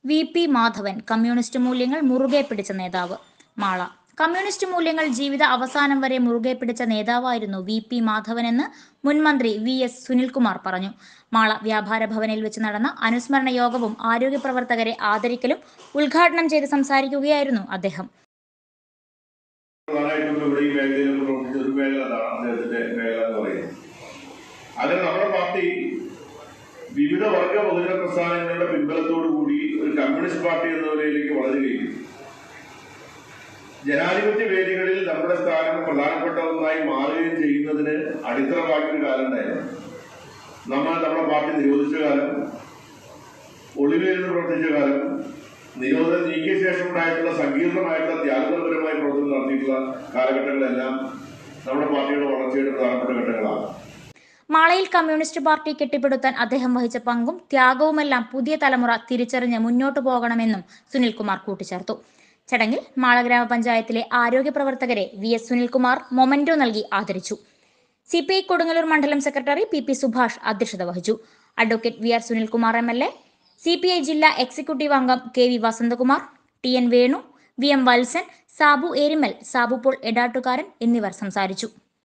V P Madhavan communist മൂല്യങ്ങൾ മുറുകെ പിടിച്ച നേതാവ് മാള കമ്മ്യൂണിസ്റ്റ് മൂല്യങ്ങൾ ജീവിത അവസാനം വരെ മുറുകെ പിടിച്ച നേതാവായിരുന്നു വി പി മാധവനെന്ന് മുൻമന്ത്രി വി എസ് സുനിൽകുമാർ പറഞ്ഞു മാള വ്യാപാര ഭവനിൽ വെച്ച് നടന്ന അനുസ്മരണ യോഗവും ആരോഗ്യ പ്രവർത്തകരെ ആദരിക്കലും ഉദ്ഘാടനം ചെയ്ത് സംസാരിക്കുകയായിരുന്നു അദ്ദേഹം പ്രധാനമായിട്ടും ഇവിടെ ഈ മേഖലയിൽ പ്രവർത്തിച്ച ഒരു മേഖല അതാണ് അദ്ദേഹത്തിന്റെ മേഖല എന്ന് പറയുന്നത് അതിന് നമ്മുടെ പാർട്ടി വിവിധ വർഗ ബഹുജന പ്രസ്ഥാനങ്ങളുടെ പിൻബലത്തോടു കൂടി ഒരു കമ്മ്യൂണിസ്റ്റ് പാർട്ടി എന്ന നിലയിലേക്ക് വളരുകയും ജനാധിപത്യ വേദികളിൽ നമ്മുടെ സ്ഥാനം പ്രധാനപ്പെട്ട ഒന്നായി മാറുകയും ചെയ്യുന്നതിന് അടിത്തറ പാട്ടിയൊരു കാലം ഉണ്ടായിരുന്നു നമ്മൾ നമ്മുടെ പാർട്ടി നിരോധിച്ച കാലം ഒളിവിലിരുന്ന് പ്രവർത്തിച്ച കാലം നിരോധനം നീക്കിയ ശേഷം ഉണ്ടായിട്ടുള്ള സങ്കീർണമായിട്ടുള്ള ത്യാഗപരമായ പ്രവർത്തനം നടത്തിയിട്ടുള്ള കാലഘട്ടങ്ങളെല്ലാം നമ്മുടെ പാർട്ടിയുടെ വളർച്ചയുടെ പ്രധാനപ്പെട്ട ഘട്ടങ്ങളാണ് മാളയിൽ കമ്മ്യൂണിസ്റ്റ് പാർട്ടി കെട്ടിപ്പടുത്താൻ അദ്ദേഹം വഹിച്ച പങ്കും ത്യാഗവുമെല്ലാം പുതിയ തലമുറ തിരിച്ചറിഞ്ഞ് മുന്നോട്ടു പോകണമെന്നും സുനിൽകുമാർ കൂട്ടിച്ചേർത്തു ചടങ്ങിൽ മാള ഗ്രാമപഞ്ചായത്തിലെ ആരോഗ്യ പ്രവർത്തകരെ വി എസ് സുനിൽകുമാർ മൊമന്റോ നൽകി ആദരിച്ചു സി പി ഐ കൊടുങ്ങല്ലൂർ മണ്ഡലം സെക്രട്ടറി പി പി സുഭാഷ് അധ്യക്ഷത വഹിച്ചു advocate V R Sunilkumar M L A C P I ജില്ലാ എക്സിക്യൂട്ടീവ് അംഗം K V Vasanthakumar T N Venu V M Valsan Sabu Erimal Sabu Paul Edattukaran എന്നിവർ സംസാരിച്ചു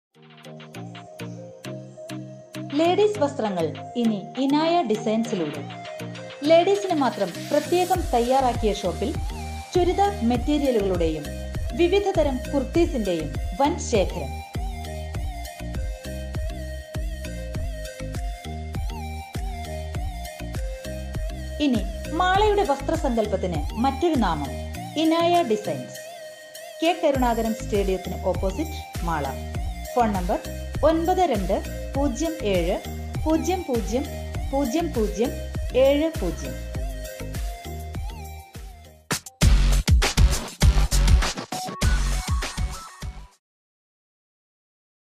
ലേഡീസ് വസ്ത്രങ്ങൾ ഇനി ഇനായ ഡിസൈൻസിലൂടെ ലേഡീസിന് മാത്രം പ്രത്യേകം തയ്യാറാക്കിയ ഷോപ്പിൽ ചുരിദാർ മെറ്റീരിയലുകളുടെയും വിവിധ തരം കുർത്തീസിന്റെയും വൻ ശേഖരം ഇനി മാളയുടെ വസ്ത്രസങ്കല്പത്തിന് മറ്റൊരു നാമം ഇനായ ഡിസൈൻസ് കെ കരുണാകരൻ സ്റ്റേഡിയത്തിന് ഓപ്പോസിറ്റ് മാള ഫോൺ നമ്പർ ഒൻപത് രണ്ട് പൂജ്യം ഏഴ് പൂജ്യം പൂജ്യം പൂജ്യം പൂജ്യം ഏഴ് പൂജ്യം